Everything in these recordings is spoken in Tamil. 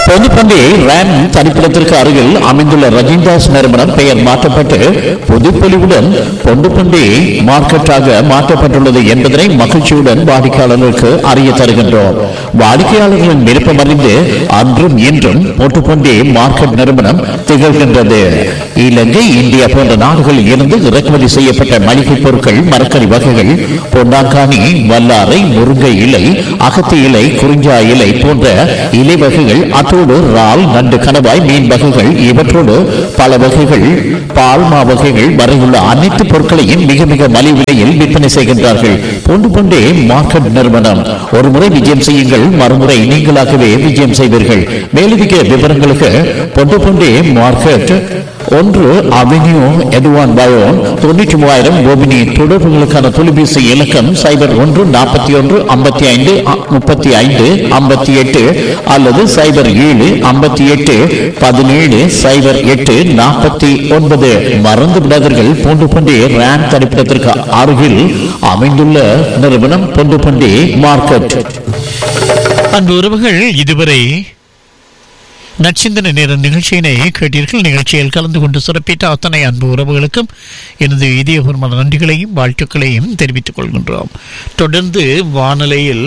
பொதுப்பண்டி ரேம் தனிப்பிடத்திற்கு அருகில் அமைந்துள்ள ரஜிந்தாஸ் நிறுவனம் பெயர் மாற்றப்பட்டு புதுப்பொலிவுடன் பொண்டுப்பண்டி மார்க்கெட்டாக மாற்றப்பட்டுள்ளது என்பதனை மகிழ்ச்சியுடன் வாடிக்கையாளர்களுக்கு அறிய தருகின்றோம் வாடிக்கையாளர்களின் விருப்பம் அறிந்து அன்றும் இன்றும் பொட்டுப்பண்டி மார்க்கெட் நிறுவனம் திகழ்கின்றது இலங்கை இந்தியா போன்ற நாடுகளில் இருந்து இறக்குமதி செய்யப்பட்ட மளிகை பொருட்கள் மரக்கறி வகைகள் பொன்னாங்கானி வல்லாரை முருங்கை இலை அகத்தி இலை குறிஞ்சா இலை போன்ற இலை வகைகள் அத்தோடு இறால் நண்டு கணவாய் மீன் வகைகள் இவற்றோடு பல வகைகள் பால்மா வகைகள் வரையுள்ள அனைத்து பொருட்களையும் மிக மிக மலிவு விலையில் விற்பனை செய்கின்றார்கள் பொண்டு பொண்டே மார்க்கெட் நிறுவனம் ஒரு முறை விஜயம் செய்யுங்கள் மறுமுறை நீங்களாகவே விஜயம் செய்வீர்கள் மேலதிக விவரங்களுக்கு பொண்டு பொண்டே மார்க்கெட் ஒன்று அவென்யூ எதுவான் பயோன் தொண்ணூற்றி மூவாயிரம் கோபினி தொடர்புகளுக்கான தொலைபேசி இலக்கம் சைபர் ஒன்று நாற்பத்தி ஒன்று ஐம்பத்தி ஐந்து முப்பத்தி ஐந்து ஐம்பத்தி எட்டு அல்லது சைபர் ஏழு ஐம்பத்தி எட்டு பதினேழு சைபர் எட்டு நாற்பத்தி ஒன்பது மறந்து விடாதீர்கள் பொண்டு பண்டி ரேம் தரிப்பிடத்திற்கு அருகில் அமைந்துள்ள நிறுவனம் பொண்டு பண்டி மார்க்கெட் அன்பு உறவுகள் இதுவரை நச்சிந்தன நேர நிகழ்ச்சியினை கேட்டீர்கள் நிகழ்ச்சியில் கலந்து கொண்டு சிறப்பித்த அத்தனை அன்பு உறவுகளுக்கும் எனது இதயபூர்வமான நன்றிகளையும் வாழ்த்துக்களையும் தெரிவித்துக் கொள்கின்றோம் தொடர்ந்து வானொலியில்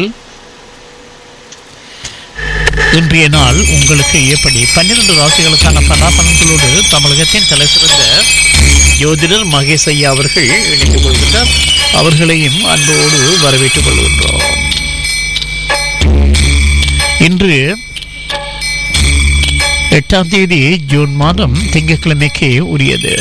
இன்றைய நாள் உங்களுக்கு எப்படி பன்னிரண்டு ராசிகளுக்கான பலாபலன்களோடு தமிழகத்தின் தலை சிறந்த ஜோதிடர் மகேஷ் ஐயா அவர்கள் இணைந்து கொள்கின்றார் அவர்களையும் அன்போடு வரவேற்றுக் கொள்கின்றோம் இன்று எட்டாம் தேதி ஜூன் மாதம் திங்கட்கிழமைக்கு உரியது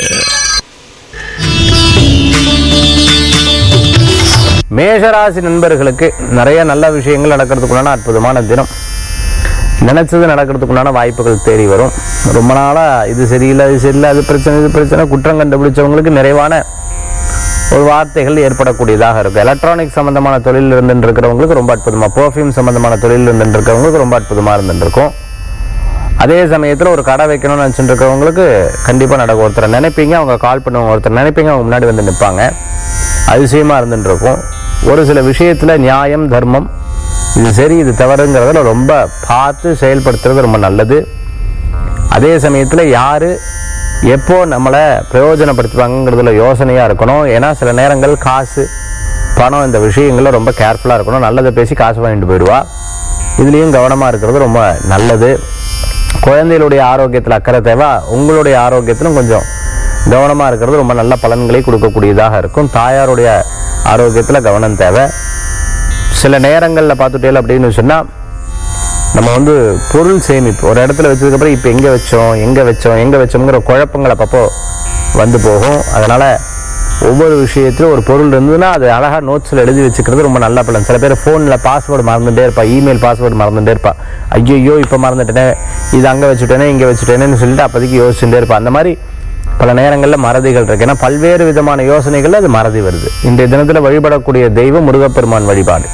மேஷராசி நண்பர்களுக்கு நிறைய நல்ல விஷயங்கள் நடக்கிறதுக்குண்டான அற்புதமான தினம் நினைச்சது நடக்கிறதுக்குண்டான வாய்ப்புகள் தேடி வரும் ரொம்ப நாளா இது சரியில்லை இது சரியில்லை அது பிரச்சனை இது பிரச்சனை குற்றம் கண்டுபிடிச்சவங்களுக்கு நிறைவான ஒரு வார்த்தைகள் ஏற்படக்கூடியதாக இருக்கும் எலக்ட்ரானிக் சம்பந்தமான தொழில் இருந்துட்டு இருக்கிறவங்களுக்கு ரொம்ப அற்புதமா பெர்ஃப்யூம் சம்பந்தமான தொழில் இருந்துட்டு இருக்கிறவங்களுக்கு ரொம்ப அற்புதமா இருந்துட்டு இருக்கும் அதே சமயத்தில் ஒரு கடை வைக்கணும்னு நினச்சிட்டு இருக்கிறவங்களுக்கு கண்டிப்பாக நடக்கும் ஒருத்தர் நினைப்பீங்க அவங்க கால் பண்ணுவாங்க ஒருத்தர் நினைப்பீங்க அவங்க முன்னாடி வந்து நிற்பாங்க அதிசயமாக இருந்துட்டு இருக்கும் ஒரு சில விஷயத்தில் நியாயம் தர்மம் இது சரி இது தவறுங்கிறதுல ரொம்ப பார்த்து செயல்படுத்துறது ரொம்ப நல்லது அதே சமயத்தில் யார் எப்போ நம்மளை பிரயோஜனப்படுத்துவாங்கங்கிறதுல யோசனையாக இருக்கணும் ஏன்னா சில நேரங்கள் காசு பணம் இந்த விஷயங்களில் ரொம்ப கேர்ஃபுல்லாக இருக்கணும் நல்லதை பேசி காசு வாங்கிட்டு போயிடுவா இதுலேயும் கவனமாக இருக்கிறது ரொம்ப நல்லது குழந்தைகளுடைய ஆரோக்கியத்தில் அக்கறை தேவை உங்களுடைய ஆரோக்கியத்திலும் கொஞ்சம் கவனமாக இருக்கிறது ரொம்ப நல்ல பலன்களை கொடுக்கக்கூடியதாக இருக்கும் தாயாருடைய ஆரோக்கியத்தில் கவனம் தேவை சில நேரங்களில் பார்த்துட்டே அப்படின்னு சொன்னால் நம்ம வந்து பொருள் சேமிப்பு ஒரு இடத்துல வச்சதுக்கப்புறம் இப்போ எங்கே வச்சோம் எங்கே வச்சோம் எங்கே வச்சோங்கிற குழப்பங்கள் அப்பப்போ வந்து போகும் அதனால் ஒவ்வொரு விஷயத்திலும் ஒரு பொருள் இருந்ததுன்னா அது அழகாக நோட்ஸில் எழுதி வச்சுக்கிறது ரொம்ப நல்ல பலன் சில பேர் ஃபோனில் பாஸ்வேர்டு மறந்துட்டே இருப்பா இமெயில் பாஸ்வேர்டு மறந்துட்டே இருப்பா ஐயோ இப்போ மறந்துட்டேனே இது அங்கே வச்சுட்டேனே இங்கே வச்சுட்டேனேன்னு சொல்லிட்டு அப்போதைக்கு யோசிச்சுட்டே இருப்பா அந்த மாதிரி பல நேரங்களில் மறதிகள் இருக்கு ஏன்னா பல்வேறு விதமான யோசனைகள் அது மறதி வருது இன்றைய தினத்தில் வழிபடக்கூடிய தெய்வம் முருகப்பெருமான் வழிபாடு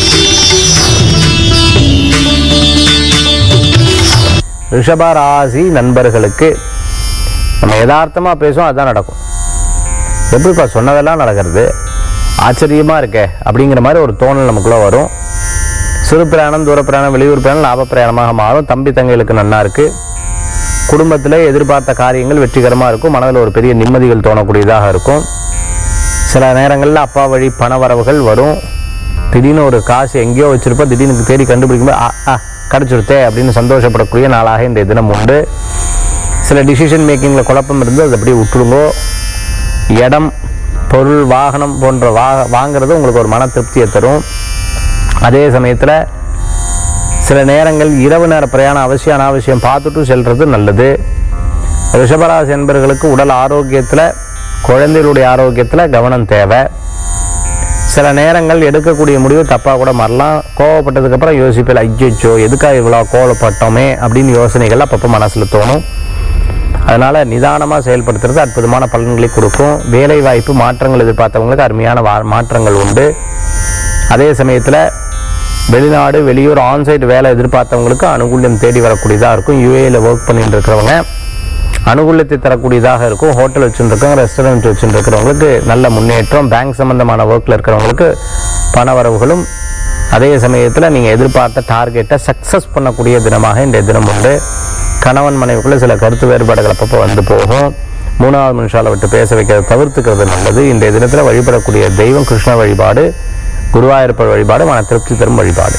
ரிஷப ராசி நண்பர்களுக்கு நம்ம யதார்த்தமாக பேசுவோம் அதுதான் நடக்கும் எப்படிப்பா சொன்னதெல்லாம் நடக்கிறது ஆச்சரியமாக இருக்கே அப்படிங்கிற மாதிரி ஒரு தோணல் நமக்குள்ளே வரும் சிறு பிரயாணம் தூர பிரயாணம் வெளியூர் பிரயாணம் லாப பிரயாணமாக மாறும் தம்பி தங்கைகளுக்கு நன்னா இருக்கு குடும்பத்தில் எதிர்பார்த்த காரியங்கள் வெற்றிகரமாக இருக்கும் மனதில் ஒரு பெரிய நிம்மதிகள் தோணக்கூடியதாக இருக்கும் சில நேரங்களில் அப்பா வழி பண வரவுகள் வரும் திடீர்னு ஒரு காசு எங்கேயோ வச்சிருப்போம் திடீர்னு தேடி கண்டுபிடிக்கும்போது ஆ ஆ கிடச்சிருத்தே அப்படின்னு சந்தோஷப்படக்கூடிய நாளாக இந்த தினம் உண்டு சில டிசிஷன் மேக்கிங்கில் குழப்பம் இருந்து அதை அப்படியே விட்டுருங்கோ இடம் பொருள் வாகனம் போன்ற வா வாங்கிறது உங்களுக்கு ஒரு மன திருப்தியை தரும் அதே சமயத்தில் சில நேரங்கள் இரவு நேர பிரயாணம் அவசியம் அனாவசியம் பார்த்துட்டு செல்றது நல்லது ரிஷபராசி என்பர்களுக்கு உடல் ஆரோக்கியத்தில் குழந்தைகளுடைய ஆரோக்கியத்தில் கவனம் தேவை சில நேரங்கள் எடுக்கக்கூடிய முடிவு தப்பாக கூட மாறலாம் கோவப்பட்டதுக்கப்புறம் யோசிப்பில் ஐயோ எதுக்காக இவ்வளோ கோவப்பட்டோமே அப்படின்னு யோசனைகள் அப்பப்போ மனசில் தோணும் அதனால் நிதானமாக செயல்படுத்துறது அற்புதமான பலன்களை கொடுக்கும் வேலை வாய்ப்பு மாற்றங்கள் எதிர்பார்த்தவங்களுக்கு அருமையான வா மாற்றங்கள் உண்டு அதே சமயத்தில் வெளிநாடு வெளியூர் ஆன்சைட் வேலை எதிர்பார்த்தவங்களுக்கு அனுகூல்யம் தேடி வரக்கூடியதாக இருக்கும் யூஏயில் ஒர்க் பண்ணிட்டு இருக்கிறவங்க அனுகூலத்தை தரக்கூடியதாக இருக்கும் ஹோட்டல் வச்சுருக்கவங்க ரெஸ்டாரண்ட் வச்சுருக்கிறவங்களுக்கு நல்ல முன்னேற்றம் பேங்க் சம்பந்தமான ஒர்க்கில் இருக்கிறவங்களுக்கு பண வரவுகளும் அதே சமயத்தில் நீங்கள் எதிர்பார்த்த டார்கெட்டை சக்ஸஸ் பண்ணக்கூடிய தினமாக இன்றைய தினம் உண்டு கணவன் மனைவிக்குள்ள சில கருத்து வேறுபாடுகள் அப்பப்போ வந்து போகும் மூணாவது மனுஷால விட்டு பேச வைக்கிறத தவிர்த்துக்கிறது நல்லது இன்றைய தினத்தில் வழிபடக்கூடிய தெய்வம் கிருஷ்ண வழிபாடு குருவாயூரப்பர் வழிபாடு மன திருப்தி தரும் வழிபாடு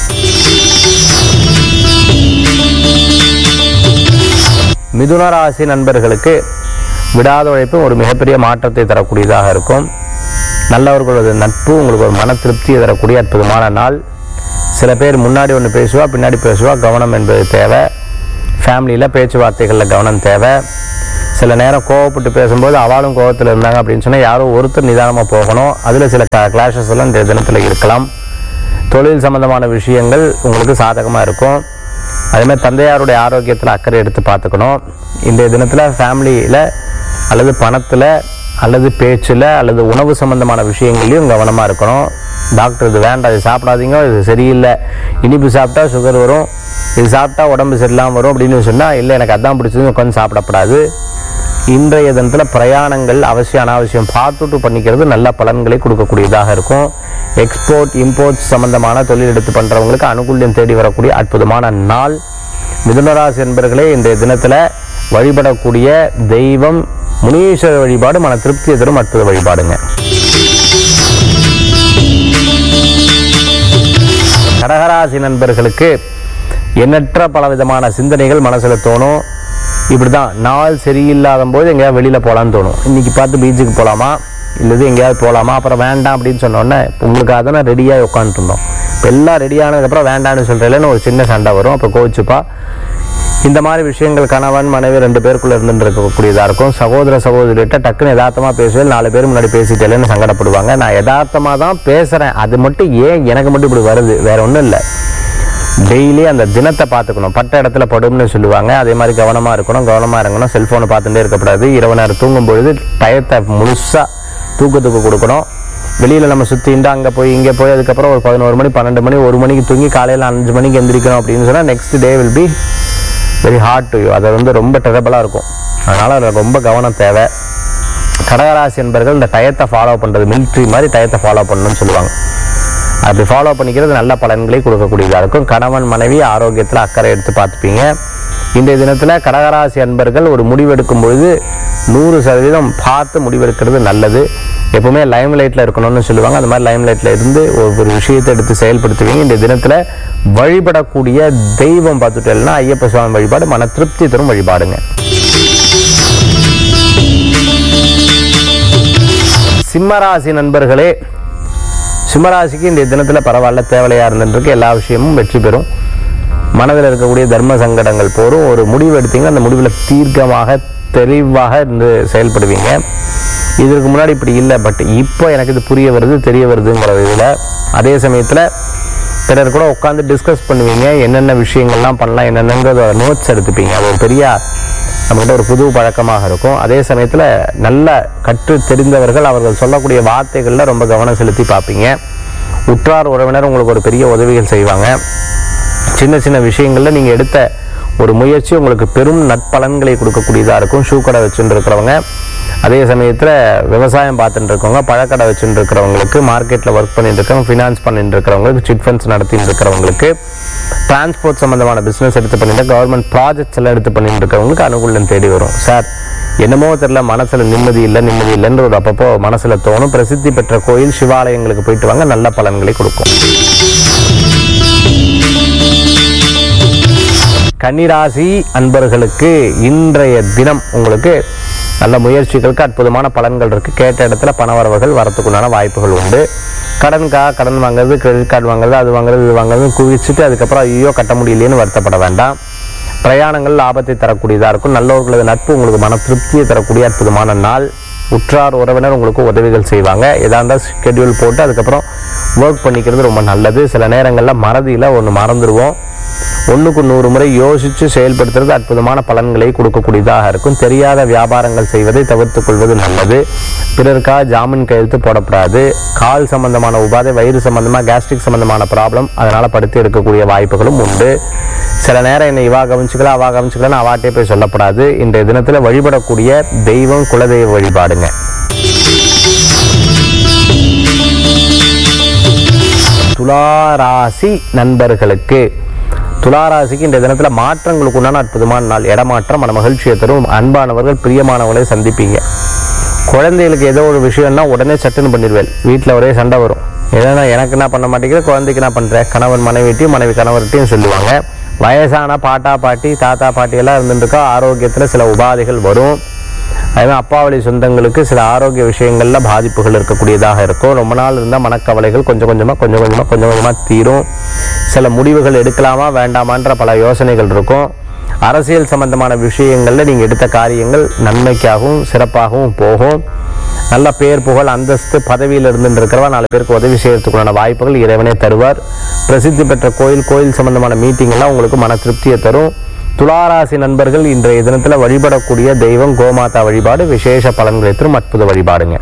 மிதுன ராசி நண்பர்களுக்கு விடாத உழைப்பு ஒரு மிகப்பெரிய மாற்றத்தை தரக்கூடியதாக இருக்கும் நல்லவர்களது நட்பு உங்களுக்கு ஒரு மன திருப்தியை தரக்கூடிய அற்புதமான நாள் சில பேர் முன்னாடி ஒன்று பேசுவா பின்னாடி பேசுவா கவனம் என்பது தேவை ஃபேமிலியில் பேச்சுவார்த்தைகளில் கவனம் தேவை சில நேரம் கோவப்பட்டு பேசும்போது அவளும் கோவத்தில் இருந்தாங்க அப்படின்னு சொன்னால் யாரோ ஒருத்தர் நிதானமாக போகணும் அதில் சில கிளாஷஸ் எல்லாம் இந்த தினத்தில் இருக்கலாம் தொழில் சம்பந்தமான விஷயங்கள் உங்களுக்கு சாதகமாக இருக்கும் அதே மாதிரி தந்தையாருடைய ஆரோக்கியத்தில் அக்கறை எடுத்து பார்த்துக்கணும் இன்றைய தினத்தில் ஃபேமிலியில் அல்லது பணத்தில் அல்லது பேச்சில் அல்லது உணவு சம்பந்தமான விஷயங்களையும் கவனமாக இருக்கணும் டாக்டர் இது வேண்டாம் இது சாப்பிடாதீங்க இது சரியில்லை இனிப்பு சாப்பிட்டா சுகர் வரும் இது சாப்பிட்டா உடம்பு சரியில்லாமல் வரும் அப்படின்னு சொன்னால் இல்லை எனக்கு அதான் பிடிச்சது உட்காந்து சாப்பிடக்கூடாது இன்றைய தினத்தில் பிரயாணங்கள் அவசியம் அனாவசியம் பார்த்துட்டு பண்ணிக்கிறது நல்ல பலன்களை கொடுக்கக்கூடியதாக இருக்கும் எக்ஸ்போர்ட் இம்போர்ட் சம்பந்தமான தொழில் எடுத்து பண்ணுறவங்களுக்கு அனுகூல்யம் தேடி வரக்கூடிய அற்புதமான நாள் மிதுனராசி என்பர்களே இன்றைய தினத்தில் வழிபடக்கூடிய தெய்வம் முனீஸ்வரர் வழிபாடு மன திருப்தியை தரும் அற்புத வழிபாடுங்க கடகராசி நண்பர்களுக்கு எண்ணற்ற பலவிதமான சிந்தனைகள் மனசுல தோணும் இப்படிதான் நாள் சரியில்லாத போது எங்கேயாவது வெளியில போகலான்னு தோணும் இன்னைக்கு பார்த்து பீச்சுக்கு போகலாமா இல்லது எங்கேயாவது போகலாமா அப்புறம் வேண்டாம் அப்படின்னு சொன்ன உடனே உங்களுக்கு அதை ரெடியாக உட்காந்துருந்தோம் இப்போ எல்லாம் ரெடி ஆனதுக்கப்புறம் வேண்டாம்னு சொல்கிறேன்னு ஒரு சின்ன சண்டை வரும் அப்போ கோச்சுப்பா இந்த மாதிரி விஷயங்கள் கணவன் மனைவி ரெண்டு பேருக்குள்ள இருந்துட்டு இருக்கக்கூடியதாக இருக்கும் சகோதர சகோதரிகிட்ட டக்குன்னு யதார்த்தமாக பேசுவேன் நாலு பேர் முன்னாடி பேசிட்டேன்னு சங்கடப்படுவாங்க நான் யதார்த்தமாக தான் பேசுகிறேன் அது மட்டும் ஏன் எனக்கு மட்டும் இப்படி வருது வேற ஒன்றும் இல்லை டெய்லி அந்த தினத்தை பார்த்துக்கணும் பட்ட இடத்துல படும்னு சொல்லுவாங்க அதே மாதிரி கவனமாக இருக்கணும் கவனமாக இருக்கணும் செல்ஃபோனை பார்த்துட்டே இருக்கக்கூடாது இரவு நேரம் தூங்கும் பொழுது டயத்தை முழுசாக தூக்கத்துக்கு கொடுக்கணும் வெளியில் நம்ம சுற்றிட்டு அங்கே போய் இங்கே போய் அதுக்கப்புறம் ஒரு பதினோரு மணி பன்னெண்டு மணி ஒரு மணிக்கு தூங்கி காலையில் அஞ்சு மணிக்கு எந்திரிக்கணும் அப்படின்னு சொன்னால் next day will be very hard to you அது வந்து ரொம்ப டெரபிளாக இருக்கும் அதனால் அதில் ரொம்ப கவனம் தேவை கடகராசி என்பர்கள் இந்த டயத்தை ஃபாலோ பண்ணுறது மிலிட்ரி மாதிரி டயத்தை ஃபாலோ பண்ணணும்னு சொல்லுவாங்க அப்படி ஃபாலோ பண்ணிக்கிறது நல்ல பலன்களை கொடுக்கக்கூடியதாக இருக்கும் கணவன் மனைவி ஆரோக்கியத்தில் அக்கறை எடுத்து பார்த்துப்பீங்க இன்றைய தினத்தில் கடகராசி அன்பர்கள் ஒரு முடிவெடுக்கும் பொழுது நூறு சதவீதம் பார்த்து முடிவெடுக்கிறது நல்லது எப்பவுமே லைம் லைட்டில் இருக்கணும்னு சொல்லுவாங்க அந்த மாதிரி லைம் லைட்டில் இருந்து ஒவ்வொரு விஷயத்தை எடுத்து செயல்படுத்துவீங்க இந்த தினத்தில் வழிபடக்கூடிய தெய்வம் பார்த்துட்டேன்னா ஐயப்ப சுவாமி வழிபாடு மன திருப்தி தரும் வழிபாடுங்க சிம்மராசி நண்பர்களே சிம்மராசிக்கு இந்த தினத்தில் பரவாயில்ல தேவையா இருந்துருக்கு எல்லா விஷயமும் வெற்றி பெறும் மனதில் இருக்கக்கூடிய தர்ம சங்கடங்கள் போரும் ஒரு முடிவு எடுத்தீங்க அந்த முடிவில் தீர்க்கமாக தெளிவாக இருந்து செயல்படுவீங்க இதற்கு முன்னாடி இப்படி இல்லை பட் இப்போ எனக்கு இது புரிய வருது தெரிய வருதுங்கிற இதில் அதே சமயத்தில் பிறர் கூட உட்காந்து டிஸ்கஸ் பண்ணுவீங்க என்னென்ன விஷயங்கள்லாம் பண்ணலாம் என்னென்னங்கிறத நோட்ஸ் எடுத்துப்பீங்க அது ஒரு பெரிய நம்மகிட்ட ஒரு புது பழக்கமாக இருக்கும் அதே சமயத்தில் நல்ல கற்று தெரிந்தவர்கள் அவர்கள் சொல்லக்கூடிய வார்த்தைகளில் ரொம்ப கவனம் செலுத்தி பார்ப்பீங்க உற்றார் உறவினர் உங்களுக்கு ஒரு பெரிய உதவிகள் செய்வாங்க சின்ன சின்ன விஷயங்களில் நீங்கள் எடுத்த ஒரு முயற்சி உங்களுக்கு பெரும் நற்பலன்களை கொடுக்கக்கூடியதாக இருக்கும் ஷூ கடை வச்சுட்டு இருக்கிறவங்க அதே சமயத்தில் விவசாயம் பார்த்துட்டு இருக்கவங்க பழக்கடை வச்சுட்டு இருக்கிறவங்களுக்கு மார்க்கெட்டில் ஒர்க் பண்ணிட்டு இருக்கவங்க ஃபினான்ஸ் பண்ணிட்டு இருக்கிறவங்களுக்கு சிட் ஃபண்ட்ஸ் நடத்திட்டு இருக்கிறவங்களுக்கு டிரான்ஸ்போர்ட் சம்மந்தமான பிஸ்னஸ் எடுத்து பண்ணிட்டு கவர்மெண்ட் ப்ராஜெக்ட்ஸ் எல்லாம் எடுத்து பண்ணிட்டு இருக்கிறவங்களுக்கு அனுகூலம் தேடி வரும் சார் என்னமோ தெரியல மனசுல நிம்மதி இல்லை நிம்மதி இல்லைன்ற ஒரு அப்பப்போ மனசுல தோணும் பிரசித்தி பெற்ற கோயில் சிவாலயங்களுக்கு போயிட்டு வாங்க நல்ல பலன்களை கொடுக்கும் கன்னிராசி அன்பர்களுக்கு இன்றைய தினம் உங்களுக்கு நல்ல முயற்சிகளுக்கு அற்புதமான பலன்கள் இருக்கு கேட்ட இடத்துல பணவரவுகள் வரத்துக்குண்டான வாய்ப்புகள் உண்டு கடன்கா கடன் வாங்குறது கிரெடிட் கார்டு வாங்குறது அது வாங்குறது இது வாங்குறது குவிச்சுட்டு அதுக்கப்புறம் ஐயோ கட்ட முடியலையேன்னு வருத்தப்பட வேண்டாம் பிரயாணங்கள் லாபத்தை தரக்கூடியதாக இருக்கும் நல்லவர்களது நட்பு உங்களுக்கு மன திருப்தியை தரக்கூடிய அற்புதமான நாள் உற்றார் உறவினர் உங்களுக்கு உதவிகள் செய்வாங்க எதா இருந்தால் ஸ்கெடியூல் போட்டு அதுக்கப்புறம் ஒர்க் பண்ணிக்கிறது ரொம்ப நல்லது சில நேரங்களில் மறதியில் ஒன்று மறந்துடுவோம் ஒன்றுக்கு நூறு முறை யோசித்து செயல்படுத்துறது அற்புதமான பலன்களை கொடுக்கக்கூடியதாக இருக்கும் தெரியாத வியாபாரங்கள் செய்வதை தவிர்த்துக் கொள்வது நல்லது பிறருக்காக ஜாமீன் கையெழுத்து போடக்கூடாது கால் சம்பந்தமான உபாதை வயிறு சம்பந்தமாக கேஸ்ட்ரிக் சம்பந்தமான ப்ராப்ளம் அதனால் படுத்து எடுக்கக்கூடிய வாய்ப்புகளும் உண்டு சில நேரம் என்னை இவா கவனிச்சுக்கலாம் அவா கவனிச்சுக்கலாம்னு அவாட்டே போய் சொல்லப்படாது இன்றைய தினத்தில் வழிபடக்கூடிய தெய்வம் குலதெய்வ வழிபாடுங்க துளாராசி நண்பர்களுக்கு துளாராசிக்கு இந்த தினத்துல மாற்றங்களுக்கு உண்டான அற்புதமான நாள் இடமாற்றம் மன மகிழ்ச்சியை தரும் அன்பானவர்கள் பிரியமானவர்களை சந்திப்பீங்க குழந்தைகளுக்கு ஏதோ ஒரு விஷயம்னா உடனே சட்டுன்னு பண்ணிடுவேன் வீட்டில் ஒரே சண்டை வரும் ஏன்னா எனக்கு என்ன பண்ண மாட்டேங்கிற குழந்தைக்கு என்ன பண்றேன் கணவன் மனைவிட்டையும் மனைவி கணவர்கிட்டையும் சொல்லுவாங்க வயசான பாட்டா பாட்டி தாத்தா பாட்டி எல்லாம் இருந்துருக்கா ஆரோக்கியத்தில் சில உபாதைகள் வரும் அதே அப்பா வழி சொந்தங்களுக்கு சில ஆரோக்கிய விஷயங்கள்ல பாதிப்புகள் இருக்கக்கூடியதாக இருக்கும் ரொம்ப நாள் இருந்தால் மனக்கவலைகள் கொஞ்சம் கொஞ்சமாக கொஞ்சம் கொஞ்சமாக கொஞ்சம் கொஞ்சமாக தீரும் சில முடிவுகள் எடுக்கலாமா வேண்டாமான்ற பல யோசனைகள் இருக்கும் அரசியல் சம்பந்தமான விஷயங்கள்ல நீங்க எடுத்த காரியங்கள் நன்மைக்காகவும் சிறப்பாகவும் போகும் நல்ல பேர் புகழ் அந்தஸ்து பதவியில் இருந்து இருக்கிறவா நாலு பேருக்கு உதவி செய்யறதுக்குள்ளான வாய்ப்புகள் இறைவனே தருவார் பிரசித்தி பெற்ற கோயில் கோயில் சம்பந்தமான மீட்டிங் எல்லாம் உங்களுக்கு மன திருப்தியை தரும் துளாராசி நண்பர்கள் இன்றைய தினத்துல வழிபடக்கூடிய தெய்வம் கோமாதா வழிபாடு விசேஷ பலன்களை தரும் அற்புத வழிபாடுங்க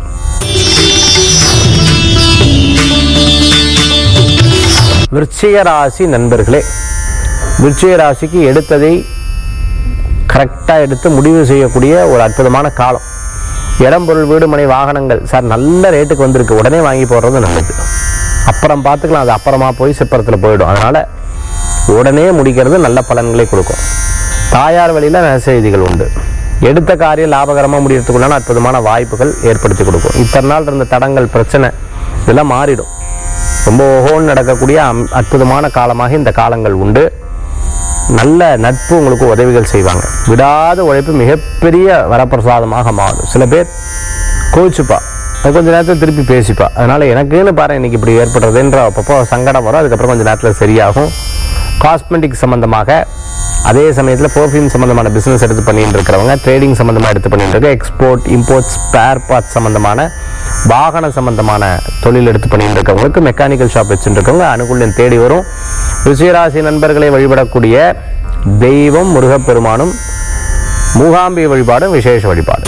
விருச்சிக ராசி நண்பர்களே விருச்சிக ராசிக்கு எடுத்ததை கரெக்டாக எடுத்து முடிவு செய்யக்கூடிய ஒரு அற்புதமான காலம் இடம் பொருள் வீடு மனை வாகனங்கள் சார் நல்ல ரேட்டுக்கு வந்திருக்கு உடனே வாங்கி போடுறது நல்லது அப்புறம் பார்த்துக்கலாம் அது அப்புறமா போய் சிப்பரத்தில் போயிடும் அதனால உடனே முடிக்கிறது நல்ல பலன்களை கொடுக்கும் தாயார் வழியில் நல்ல செய்திகள் உண்டு எடுத்த காரியம் லாபகரமாக முடியறதுக்குள்ளான அற்புதமான வாய்ப்புகள் ஏற்படுத்தி கொடுக்கும் இத்தனை நாள் இருந்த தடங்கள் பிரச்சனை இதெல்லாம் மாறிடும் ரொம்ப ஓஹோன்னு நடக்கக்கூடிய அம்- அற்புதமான காலமாக இந்த காலங்கள் உண்டு நல்ல நட்பு உங்களுக்கு உதவிகள் செய்வாங்க விடாத உழைப்பு மிகப்பெரிய வரப்பிரசாதமாக மாறும் சில பேர் கோச்சுப்பா அது கொஞ்ச நேரத்தில் திருப்பி பேசிப்பா அதனால எனக்குன்னு பாரு இன்னைக்கு இப்படி ஏற்படுறதுன்ற அப்பப்போ சங்கடம் வரும் அதுக்கப்புறம் கொஞ்சம் நேரத்தில் சரியாகும் காஸ்மெட்டிக் சம்பந்தமாக அதே சமயத்தில் பர்ஃப்யூம் சம்பந்தமான பிசினஸ் எடுத்து பண்ணிட்டு இருக்கிறவங்க ட்ரேடிங் சம்பந்தமாக எடுத்து பண்ணிட்டு இருக்க எக்ஸ்போர்ட் இம்போர்ட் ஸ்பேர் பார்ட்ஸ் சம்பந்தமான வாகன சம்பந்தமான தொழில் எடுத்து பண்ணிட்டு இருக்கவங்களுக்கு மெக்கானிக்கல் ஷாப் வச்சுட்டு இருக்கவங்க அனுகூல்யம் தேடி வரும் ரிஷிராசி நண்பர்களை வழிபடக்கூடிய தெய்வம் முருகப்பெருமானும் மூகாம்பி வழிபாடும் விசேஷ வழிபாடு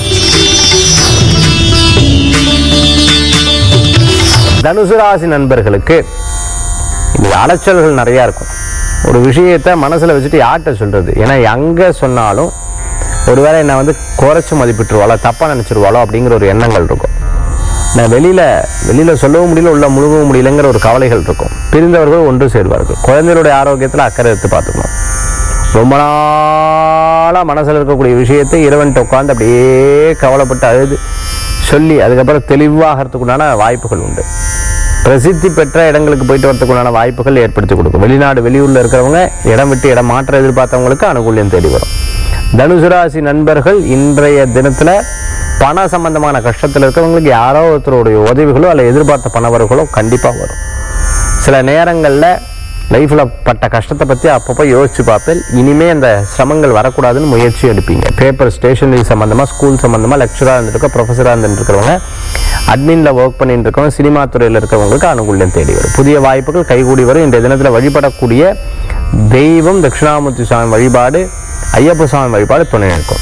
தனுசு ராசி நண்பர்களுக்கு இந்த அலைச்சல்கள் நிறையா இருக்கும் ஒரு விஷயத்தை மனசுல வச்சுட்டு யார்கிட்ட சொல்றது ஏன்னா எங்க சொன்னாலும் ஒருவேளை என்னை வந்து குறைச்சு மதிப்பிட்டுருவாளோ தப்பா நினைச்சிருவாளோ அப்படிங்கிற ஒரு எண்ணங்கள் இருக்கும் நான் வெளியில வெளியில சொல்லவும் முடியல உள்ள முழுகவும் முடியலங்கிற ஒரு கவலைகள் இருக்கும் பிரிந்தவர்கள் ஒன்று சேர்வார்கள் குழந்தைகளுடைய ஆரோக்கியத்துல அக்கறை எடுத்து பார்த்துக்கணும் ரொம்ப நாளா மனசுல இருக்கக்கூடிய விஷயத்தை இறைவன்ட்ட உட்காந்து அப்படியே கவலைப்பட்டு அழுது சொல்லி அதுக்கப்புறம் தெளிவாகிறதுக்குண்டான வாய்ப்புகள் உண்டு பிரசித்தி பெற்ற இடங்களுக்கு போயிட்டு வரதுக்குண்டான வாய்ப்புகள் ஏற்படுத்தி கொடுக்கும் வெளிநாடு வெளியூர்ல இருக்கிறவங்க இடம் விட்டு இடம் மாற்ற எதிர்பார்த்தவங்களுக்கு அனுகூல்யம் தேடி வரும் தனுசு ராசி நண்பர்கள் இன்றைய தினத்துல பண சம்பந்தமான கஷ்டத்தில் இருக்கிறவங்களுக்கு யாரோ ஒருத்தருடைய உதவிகளோ அல்ல எதிர்பார்த்த பணவர்களோ கண்டிப்பா வரும் சில நேரங்களில் லைஃப்பில் பட்ட கஷ்டத்தை பற்றி அப்பப்போ யோசிச்சு பார்ப்பேன் இனிமே அந்த சிரமங்கள் வரக்கூடாதுன்னு முயற்சி எடுப்பீங்க பேப்பர் ஸ்டேஷனரி சம்மந்தமாக ஸ்கூல் சம்மந்தமாக லெக்சராக இருந்திருக்க ப்ரொஃபஸராக இருந்துருக்கிறவங்க அட்மினில் ஒர்க் பண்ணிட்டு இருக்கவங்க சினிமா துறையில் இருக்கிறவங்களுக்கு அனுகூல்யம் தேடி வரும் புதிய வாய்ப்புகள் கைகூடி வரும் இன்றைய தினத்தில் வழிபடக்கூடிய தெய்வம் தட்சிணாமூர்த்தி சுவாமி வழிபாடு ஐயப்ப சுவாமி வழிபாடு துணை நிற்கும்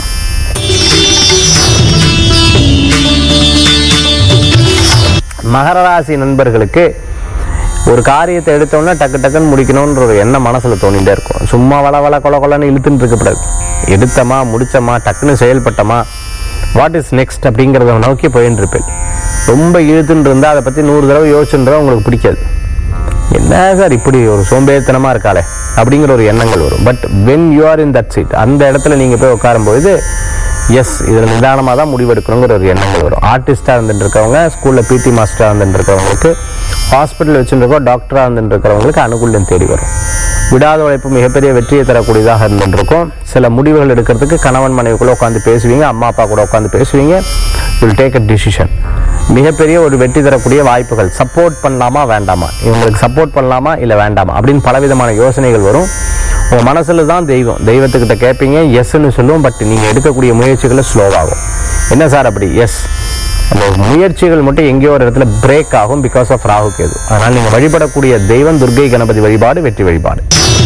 மகர ராசி நண்பர்களுக்கு ஒரு காரியத்தை எடுத்தோன்னே டக்கு டக்குன்னு முடிக்கணுன்ற ஒரு எண்ணம் மனசுல தோணிட்டே இருக்கும் சும்மா வள வள கொல கொலன்னு இழுத்துட்டு இருக்கக்கூடாது எடுத்தமா முடிச்சமா டக்குன்னு செயல்பட்டமா வாட் இஸ் நெக்ஸ்ட் அப்படிங்கிறத நோக்கி போயின்னு இருப்பேன் ரொம்ப இழுத்துன்னு இருந்தா அதை பத்தி நூறு தடவை யோசிச்சுன்றா உங்களுக்கு பிடிக்காது என்ன சார் இப்படி ஒரு சோம்பேறித்தனமா இருக்காளே அப்படிங்கிற ஒரு எண்ணங்கள் வரும் but when you are in that seat அந்த இடத்துல நீங்க போய் உட்காரும்போது எஸ் இதில் நிதானமாக தான் முடிவெடுக்கணுங்கிற ஒரு எண்ணங்கள் வரும் ஆர்டிஸ்டாக இருந்துட்டு இருக்கவங்க ஸ்கூலில் பிடி மாஸ்டராக இருந்துட்டு இருக்கிறவங்களுக்கு ஹாஸ்பிட்டல் வச்சுருக்கோம் டாக்டராக இருந்துட்டு இருக்கிறவங்களுக்கு அனுகூல்யம் தேடி வரும் விடாத உழைப்பு மிகப்பெரிய வெற்றியை தரக்கூடியதாக இருந்துட்டு இருக்கும் சில முடிவுகள் எடுக்கிறதுக்கு கணவன் மனைவிக்குள்ள உட்காந்து பேசுவீங்க அம்மா அப்பா கூட உட்காந்து பேசுவீங்க வில் டேக் அ டிசிஷன் மிகப்பெரிய ஒரு வெற்றி தரக்கூடிய வாய்ப்புகள் சப்போர்ட் பண்ணலாமா வேண்டாமா இவங்களுக்கு சப்போர்ட் பண்ணலாமா இல்லை வேண்டாமா அப்படின்னு பலவிதமான யோசனைகள் வரும் உங்க மனசுல தான் தெய்வம் தெய்வத்துக்கிட்ட கேட்பீங்க எஸ்ன்னு சொல்லுவோம் பட் நீங்க எடுக்கக்கூடிய முயற்சிகளை ஸ்லோவாகும் என்ன சார் அப்படி எஸ் அந்த முயற்சிகள் மட்டும் எங்கேயோ ஒரு இடத்துல பிரேக் ஆகும் பிகாஸ் ஆஃப் ராகு கேது அதனால் நீங்க வழிபடக்கூடிய தெய்வம் துர்க்கை கணபதி வழிபாடு வெற்றி வழிபாடு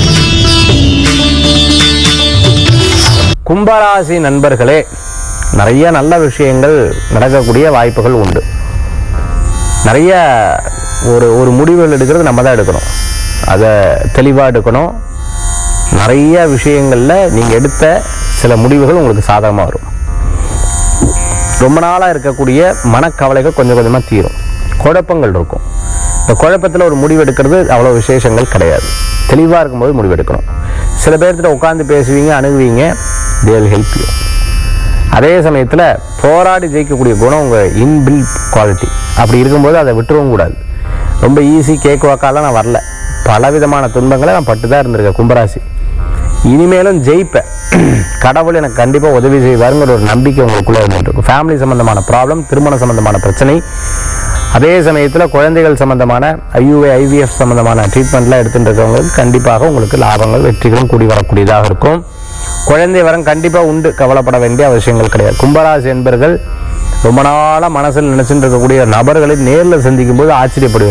கும்பராசி நண்பர்களே நிறைய நல்ல விஷயங்கள் நடக்கக்கூடிய வாய்ப்புகள் உண்டு நிறைய ஒரு ஒரு முடிவுகள் எடுக்கிறது நம்ம தான் எடுக்கணும் அதை தெளிவாக எடுக்கணும் நிறைய விஷயங்களில் நீங்கள் எடுத்த சில முடிவுகள் உங்களுக்கு சாதகமாக வரும் ரொம்ப நாளாக இருக்கக்கூடிய மனக்கவலைகள் கொஞ்சம் கொஞ்சமாக தீரும் குழப்பங்கள் இருக்கும் இந்த குழப்பத்தில் ஒரு முடிவு எடுக்கிறது அவ்வளோ விசேஷங்கள் கிடையாது தெளிவாக இருக்கும்போது முடிவு எடுக்கணும் சில பேர்கிட்ட உட்காந்து பேசுவீங்க அணுகுவீங்க தேல் ஹெல்ப் யூ அதே சமயத்தில் போராடி ஜெயிக்கக்கூடிய குணம் உங்கள் இன்பில் குவாலிட்டி அப்படி இருக்கும்போது அதை விட்டுறவும் கூடாது ரொம்ப ஈஸி கேக் வாக்காலாம் நான் வரல பலவிதமான துன்பங்களை நான் பட்டு தான் இருந்திருக்கேன் கும்பராசி இனிமேலும் ஜெயிப்பேன் கடவுள் எனக்கு கண்டிப்பாக உதவி செய்வாருங்கிற ஒரு நம்பிக்கை உங்களுக்குள்ளே இருந்துட்டு இருக்கும் ஃபேமிலி சம்மந்தமான ப்ராப்ளம் திருமண சம்மந்தமான பிரச்சனை அதே சமயத்தில் குழந்தைகள் சம்பந்தமான ஐயூஏ ஐவிஎஃப் சம்பந்தமான ட்ரீட்மெண்ட்லாம் எடுத்துட்டு இருக்கவங்களுக்கு கண்டிப்பாக உங்களுக்கு லாபங்கள் வெற்றிகளும் கூடி வரக்கூடியதாக இருக்கும் குழந்தை வரம் கண்டிப்பாக உண்டு கவலைப்பட வேண்டிய அவசியங்கள் கிடையாது கும்பராசி என்பர்கள் ரொம்ப நாளாக மனசில் நினைச்சுட்டு இருக்கக்கூடிய நபர்களை நேரில் சந்திக்கும் போது ஆச்சரியப்படுவீங்க